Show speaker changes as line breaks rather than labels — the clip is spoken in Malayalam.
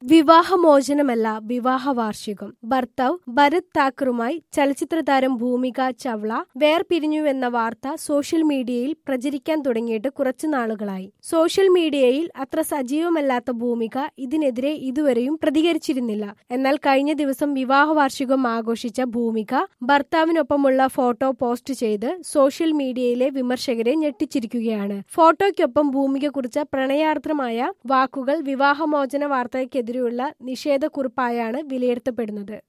വിവാഹമോചനമല്ല വിവാഹ വാർഷികം ഭർത്താവ് ഭരത് താക്കറുമായി ചലച്ചിത്ര താരം ഭൂമിക ചവ്ള വേർപിരിഞ്ഞുവെന്ന വാർത്ത സോഷ്യൽ മീഡിയയിൽ പ്രചരിക്കാൻ തുടങ്ങിയിട്ട് കുറച്ചു നാളുകളായി സോഷ്യൽ മീഡിയയിൽ അത്ര സജീവമല്ലാത്ത ഭൂമിക ഇതിനെതിരെ ഇതുവരെയും പ്രതികരിച്ചിരുന്നില്ല എന്നാൽ കഴിഞ്ഞ ദിവസം വിവാഹ വാർഷികം ആഘോഷിച്ച ഭൂമിക ഭർത്താവിനൊപ്പമുള്ള ഫോട്ടോ പോസ്റ്റ് ചെയ്ത് സോഷ്യൽ മീഡിയയിലെ വിമർശകരെ ഞെട്ടിച്ചിരിക്കുകയാണ് ഫോട്ടോയ്ക്കൊപ്പം ഭൂമിക കുറിച്ച പ്രണയാർദ്രമായ വാക്കുകൾ വിവാഹമോചന വാർത്തയ്ക്കെതിരെയുള്ള നിഷേധക്കുറിപ്പായാണ് വിലയിരുത്തപ്പെടുന്നത്